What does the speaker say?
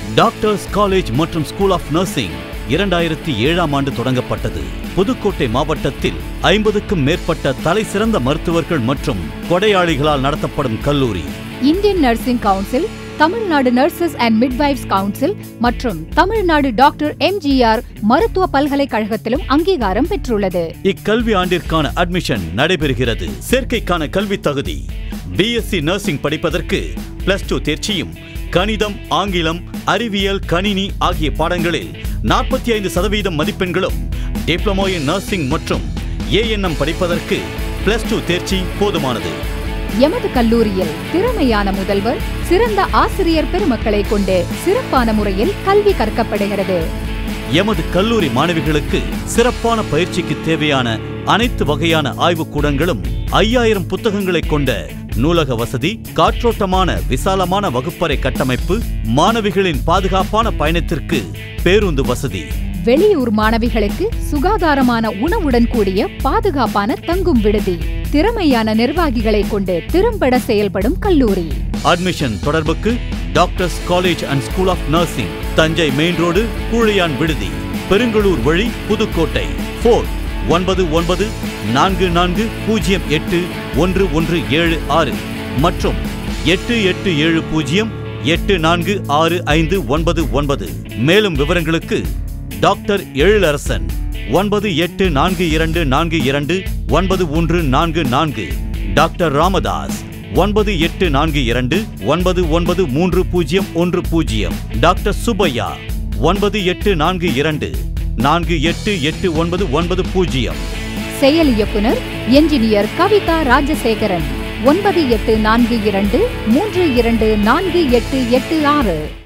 doctors college மற்றும் school of nursing இரண்டாயிரத்தி ஏழாம் ஆண்டு தொடங்கப்பட்டது புதுக்கோட்டை மாவட்டத்தில் ஐம்பதுக்கும் மேற்பட்ட தலை சிறந்த மருத்துவர்கள் மற்றும் கொடையாளிகளால் நடத்தப்படும் கல்லூரி Indian nursing council Tamil Nadu nurses and midwives council மற்றும் தமிழ்நாடு டாக்டர் எம்ஜிஆர் மருத்துவ பல்கலைக்கழகத்திலும் அங்கீகாரம் பெற்றுள்ளது இக்கல்வி ஆண்டிற்கான அட்மிஷன் நடைபெறுகிறது சேர்க்கைக்கான கல்வி தகுதி பிஎஸ்சி நர்சிங் படிப்பதற்கு பிளஸ் டூ தேர்ச்சியும் கணிதம் ஆங்கிலம் அறிவியல் கணினி ஆகிய பாடங்களில் நாற்பத்தி ஐந்து சதவீதம் மதிப்பெண்களும் டிப்ளமோ இன் நர்சிங் மற்றும் ஏஎன்எம் படிப்பதற்கு பிளஸ் டூ தேர்ச்சி போதுமானது எமது கல்லூரியில் திறமையான முதல்வர் சிறந்த ஆசிரியர் பெருமக்களை கொண்டு சிறப்பான முறையில் கல்வி கற்கப்படுகிறது எமது கல்லூரி மாணவிகளுக்கு சிறப்பான பயிற்சிக்கு தேவையான அனைத்து வகையான ஆய்வுக்கூடங்களும் ஐயாயிரம் புத்தகங்களை கொண்ட நூலக வசதி காற்றோட்டமான விசாலமான வகுப்பறை கட்டமைப்பு மாணவிகளின் பாதுகாப்பான பயணத்திற்கு பேருந்து வசதி வெளியூர் மாணவிகளுக்கு சுகாதாரமான உணவுடன் கூடிய பாதுகாப்பான தங்கும் விடுதி திறமையான நிர்வாகிகளை கொண்டு திறம்பட செயல்படும் கல்லூரி அட்மிஷன் தொடர்புக்கு doctors college and school of nursing Thanjai main road Koozhaiyan Viduthi Perungalur வழி புதுக்கோட்டை ஃபோர் ஒன்பது ஒன்பது நான்கு நான்கு பூஜ்ஜியம் எட்டு ஒன்று ஒன்று ஏழு ஆறு மற்றும் எட்டு எட்டு ஏழு பூஜ்ஜியம் எட்டு நான்கு ஆறு ஐந்து ஒன்பது ஒன்பது மேலும் விவரங்களுக்கு டாக்டர் எழிலரசன் ஒன்பது எட்டு நான்கு இரண்டு நான்கு இரண்டு ஒன்பது ஒன்று நான்கு நான்கு டாக்டர் ராமதாஸ் ஒன்பது எட்டு நான்கு இரண்டு ஒன்பது ஒன்பது மூன்று பூஜ்ஜியம் ஒன்று பூஜ்ஜியம் டாக்டர் சுப்பையா ஒன்பது எட்டு நான்கு இரண்டு நான்கு எட்டு எட்டு ஒன்பது ஒன்பது பூஜ்ஜியம் செயல் இயக்குனர் என்ஜினியர் கவிதா ராஜசேகரன் ஒன்பது எட்டு நான்கு இரண்டு மூன்று இரண்டு நான்கு எட்டு எட்டு ஆறு